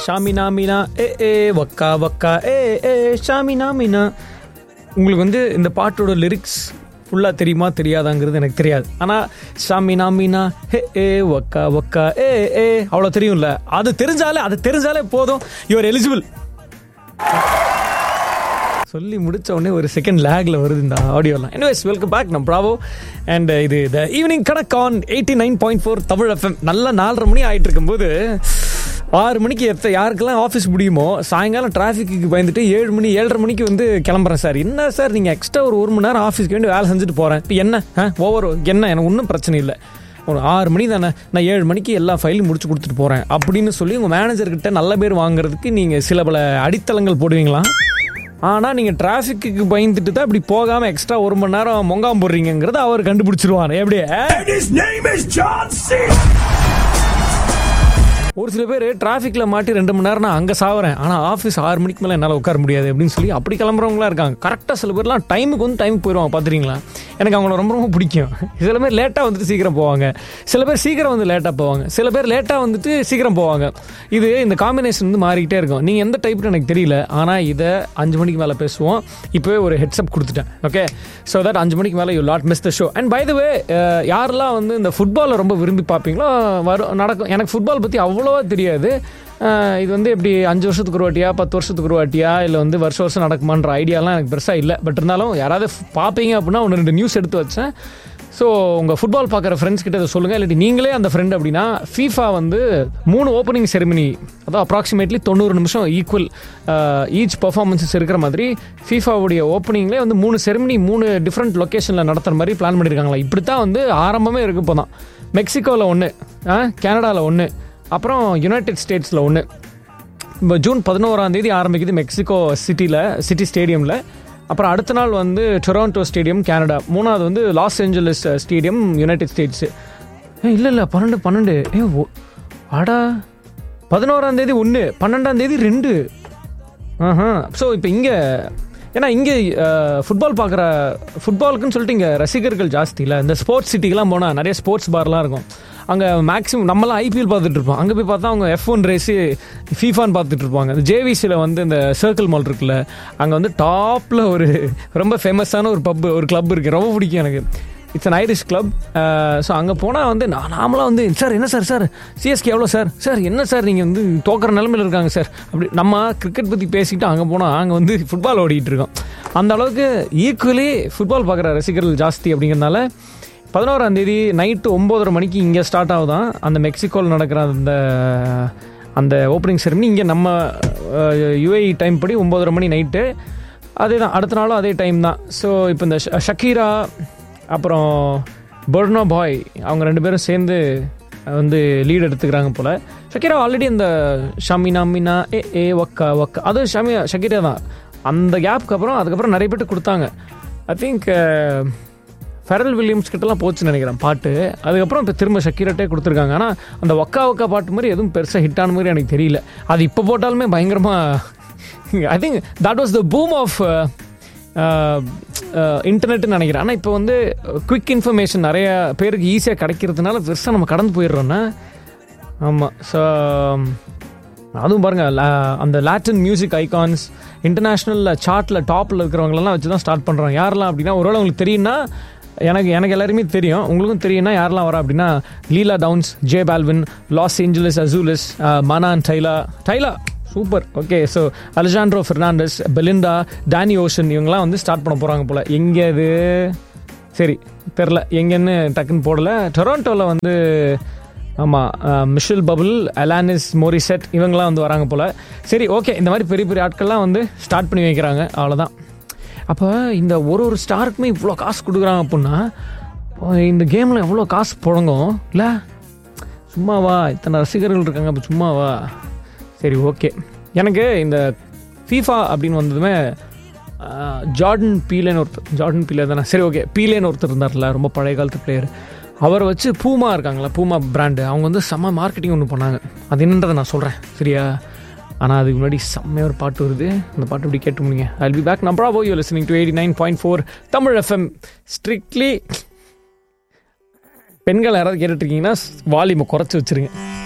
ஷாமினா மீனா ஏ ஏ வக்கா வக்கா ஏ ஏ ஷாமினா மீனா உங்களுக்கு வந்து இந்த பாட்டோட லிரிக்ஸ் ஃபுல்லாக தெரியுமா தெரியாதாங்கிறது எனக்கு தெரியாது ஆனால் ஷாமினா மீனா ஹே ஏ வக்கா வக்கா ஏ ஏ அவ்வளோ தெரியும்ல அது தெரிஞ்சாலே அது தெரிஞ்சாலே போதும் யுவர் எலிஜிபிள் சொல்லி முடிச்ச உடனே ஒரு செகண்ட் லேக்ல வருது இந்த ஆடியோலாம் எனிவேஸ் வெல்கம் பேக் நம்ம ப்ராவோ அண்ட் இது த ஈவினிங் கணக் on eighty nine point four Tamil FM நல்ல நாலரை மணி ஆயிட்டு இருக்கும்போது ஆறு மணிக்கு எத்த யாருக்கெல்லாம் ஆஃபீஸ் முடியுமோ சாயங்காலம் டிராஃபிக்கு பயந்துட்டு ஏழு மணி ஏழரை மணிக்கு வந்து கிளம்புறேன் சார் என்ன சார் நீங்கள் எக்ஸ்ட்ரா ஒரு ஒரு மணி நேரம் ஆஃபீஸ்க்கு வேண்டி வேலை செஞ்சுட்டு போகிறேன் இப்போ என்ன ஓவர் என்ன எனக்கு ஒன்றும் பிரச்சனை இல்லை ஒரு ஆறு மணி தானே நான் ஏழு மணிக்கு எல்லா ஃபைலையும் முடிச்சு கொடுத்துட்டு போகிறேன் அப்படின்னு சொல்லி உங்கள் மேனேஜர்கிட்ட நல்ல பேர் வாங்குறதுக்கு நீங்கள் சில பல அடித்தளங்கள் போடுவீங்களா ஆனால் நீங்கள் டிராஃபிக்கு பயந்துட்டு தான் இப்படி போகாமல் எக்ஸ்ட்ரா ஒரு மணி நேரம் மொங்காம போடுறீங்கிறத அவர் கண்டுபிடிச்சிருவார் எப்படியே And his name is John C. ஒரு சில பேர் டிராஃபிக்கில் மாட்டி ரெண்டு மணி நேரம் நான் அங்கே சாவறேன் ஆனால் ஆஃபீஸ் ஆறு மணிக்கு மேலே என்னால் உட்கார முடியாது அப்படின்னு சொல்லி அப்படி கிளம்புறவங்களா இருக்காங்க கரெக்டாக சில பேர்லாம் டைமுக்கு வந்து டைமுக்கு போயிடுவாங்க பார்த்துறீங்களா எனக்கு அவங்கள ரொம்ப ரொம்ப பிடிக்கும் சில பேர் லேட்டாக வந்துட்டு சீக்கிரம் போவாங்க சில பேர் சீக்கிரம் வந்து லேட்டாக போவாங்க சில பேர் லேட்டாக வந்துட்டு சீக்கிரம் போவாங்க இது இந்த காம்பினேஷன் வந்து மாறிக்கிட்டே இருக்கும் நீங்கள் எந்த டைப்னு எனக்கு தெரியல ஆனால் இதை அஞ்சு மணிக்கு மேலே பேசுவோம் இப்போவே ஒரு ஹெட்ஸ்அப் கொடுத்துட்டேன் ஓகே ஸோ தட் அஞ்சு மணிக்கு மேலே you lot miss the show and by the way யாரெல்லாம் வந்து இந்த ஃபுட்பாலை ரொம்ப விரும்பி பார்ப்பீங்களோ வரும் நடக்கும் எனக்கு ஃபுட்பால் பற்றி அவ்வளோவா தெரியாது அஹ் இது வந்து எப்படி அஞ்சு வருஷத்துக்கு ஒரு வாட்டியா பத்து வருஷத்துக்கு ஒரு வாட்டியா இல்லை வந்து வருஷம் வருஷம் நடக்குமான்ற ஐடியாலாம் எனக்கு பெருசாக இல்லை பட் இருந்தாலும் யாராவது பார்ப்பீங்க அப்படின்னா ஒன்று ரெண்டு நியூஸ் எடுத்து வச்சேன் ஸோ உங்கள் ஃபுட்பால் பார்க்குற ஃப்ரெண்ட்ஸ் கிட்ட இதை சொல்லுங்கள் இல்லாட்டி நீங்களே அந்த ஃப்ரெண்ட் அப்படின்னா ஃபீஃபா வந்து மூணு ஓப்பனிங் செரிமனி அதாவது அப்ராக்சிமேட்லி தொண்ணூறு நிமிஷம் ஈக்குவல் ஈச் பர்ஃபார்மன்ஸஸ் இருக்கிற மாதிரி ஃபீஃபாவுடைய ஓப்பனிங்லேயே வந்து மூணு செரிமனி மூணு டிஃப்ரெண்ட் லொக்கேஷனில் நடத்துகிற மாதிரி பிளான் பண்ணியிருக்காங்களா இப்படி தான் வந்து ஆரம்பமே இருக்கு இப்போ தான் மெக்சிகோவில் ஒன்று கனடாவில் ஒன்று அப்புறம் யுனைடெட் ஸ்டேட்ஸில் ஒன்று இப்போ ஜூன் பதினோராம் தேதி ஆரம்பிக்குது மெக்சிகோ சிட்டியில் சிட்டி ஸ்டேடியமில் அப்புறம் அடுத்த நாள் வந்து டொராண்டோ ஸ்டேடியம் கனடா மூணாவது வந்து Los Angeles stadium United States ஏ இல்லை இல்லை பன்னெண்டு பன்னெண்டு ஏ ஓ அடா பதினோராம் தேதி ஒன்று பன்னெண்டாம் தேதி ரெண்டு ஆஹா ஸோ இப்போ இங்கே ஏன்னா இங்கே ஃபுட்பால் பார்க்குற ஃபுட்பாலுக்குன்னு சொல்லிட்டு இங்கே ரசிகர்கள் ஜாஸ்தி இல்லை இந்த ஸ்போர்ட்ஸ் சிட்டிக்கெலாம் போனால் நிறைய ஸ்போர்ட்ஸ் பார்லாம் இருக்கும் அங்கே மேக்ஸிமம் நம்மளாம் ஐபிஎல் பார்த்துட்டு இருப்போம் அங்கே போய் பார்த்தா அவங்க எஃப் ஒன் ரேஸு ஃபீஃபான்னு பார்த்துட்டு இருப்பாங்க இந்த ஜேவிசியில் வந்து இந்த சர்க்கிள் மால் இருக்குல்ல அங்கே வந்து டாப்பில் ஒரு ரொம்ப ஃபேமஸான ஒரு பப் ஒரு கிளப் இருக்குது ரொம்ப பிடிக்கும் எனக்கு it's an Irish club so அங்கே போனால் வந்து நான் நாமளாம் வந்து சார் என்ன சார் சார் சிஎஸ்கே எவ்வளோ சார் சார் என்ன சார் நீங்கள் வந்து தோக்கிற நிலமையில் இருக்காங்க சார் அப்படி நம்ம கிரிக்கெட் பற்றி பேசிக்கிட்டு அங்கே போனால் அங்கே வந்து ஃபுட்பால் ஓடிட்டு இருக்கோம் அந்த அளவுக்கு ஈக்குவலி ஃபுட்பால் பார்க்குற ரசிகர்கள் ஜாஸ்தி அப்படிங்கிறதுனால பதினோராம் தேதி நைட்டு ஒம்போதரை மணிக்கு இங்கே ஸ்டார்ட் ஆகுதான் அந்த மெக்சிகோவில் நடக்கிற அந்த அந்த ஓப்பனிங் செரமனி இங்கே நம்ம யுஏஇ டைம் படி ஒம்போதரை மணி நைட்டு அதே தான் அடுத்த நாளும் அதே டைம் தான் ஸோ இப்போ இந்த ஷ- ஷக்கீரா அப்புறம் பர்னோ பாய் அவங்க ரெண்டு பேரும் சேர்ந்து வந்து லீட் எடுத்துக்கிறாங்க போல் ஷக்கீரா ஆல்ரெடி அந்த ஷமினா மினா ஏ ஏ ஒக்கா ஒக்கா அது ஷமி ஷக்கீரா தான் அந்த கேப்க்கு அப்புறம் அதுக்கப்புறம் நிறைய பேர்ட்டு கொடுத்தாங்க ஐ திங்க் ஃபெரல் வில்லியம்ஸ் கிட்டலாம் போச்சுன்னு நினைக்கிறேன் பாட்டு அதுக்கப்புறம் இப்போ திரும்ப ஷக்கீரட்டே கொடுத்துருக்காங்க ஆனால் அந்த ஒக்கா ஒக்கா பாட்டு மாதிரி எதுவும் பெருசாக ஹிட் ஆன மாதிரி எனக்கு தெரியல அது இப்போ போட்டாலுமே பயங்கரமாக I think that was the boom of இன்டர்நெட்னு நினைக்கிறேன் ஆனால் இப்போ வந்து குவிக் இன்ஃபர்மேஷன் நிறைய பேருக்கு ஈஸியாக கிடைக்கிறதுனால பெருசாக நம்ம கடந்து போயிடுறோன்னா ஆமாம் ஸோ அதுவும் பாருங்கள் அந்த லாட்டின் மியூசிக் ஐகான்ஸ் இன்டர்நேஷ்னல் சார்ட்டில் டாப்பில் இருக்கிறவங்களெல்லாம் வச்சு தான் ஸ்டார்ட் பண்ணுறாங்க யாரெல்லாம் அப்படின்னா ஒருவேளை உங்களுக்கு தெரியும்னா எனக்கு எனக்கு எல்லாருமே தெரியும் உங்களுக்கும் தெரியும்னா யாரெல்லாம் வரா அப்படின்னா Lila Downs J Balvin Los Angeles Azules Mana Tyla Tyla super okay so Alejandro Fernandez Belinda Danny Ocean இவங்கெல்லாம் வந்து ஸ்டார்ட் பண்ண போகிறாங்க போல் எங்கே இது சரி தெரில எங்கன்னு டக்குன்னு போடல டொராண்டோவில் வந்து ஆமாம் மிஷில் பபுள் அலானிஸ் மோரிசெட் இவங்கெல்லாம் வந்து வராங்க போல் சரி ஓகே இந்த மாதிரி பெரிய பெரிய ஆட்கள்லாம் வந்து ஸ்டார்ட் பண்ணி வைக்கிறாங்க அவ்வளோதான் அப்போ இந்த ஒரு ஒரு ஸ்டாருக்குமே இவ்வளோ காசு கொடுக்குறாங்க அப்படின்னா அப்போ இந்த கேமில் எவ்வளோ காசு புழங்கும் இல்லை சும்மாவா இத்தனை ரசிகர்கள் இருக்காங்க அப்போ சும்மாவா சரி ஓகே எனக்கு இந்த ஃபீஃபா அப்படின்னு வந்ததுமே ஆஹ், ஜார்டன் பீலேன்னு ஒருத்தர் ஜார்டன் பீலே தானே சரி ஓகே பீலேன்னு ஒருத்தர் இருந்தார்ல ரொம்ப பழைய காலத்து பிளேயர் அவரை வச்சு பூமா இருக்காங்களா பூமா பிராண்டு அவங்க வந்து செம்ம மார்க்கெட்டிங் ஒன்று பண்ணாங்க அது என்னன்றதை நான் சொல்கிறேன் சரியா ஆனால் அதுக்கு முன்னாடி செம்மையாக ஒரு பாட்டு வருது அந்த பாட்டு இப்படி கேட்டு முடியுங்க ஐ பி பேக் நம்பரா போய் listening to eighty nine point four Tamil FM strictly பெண்கள் யாராவது கேட்டுட்டு இருக்கீங்கன்னா வால்யூமை குறைச்சி வச்சிருங்க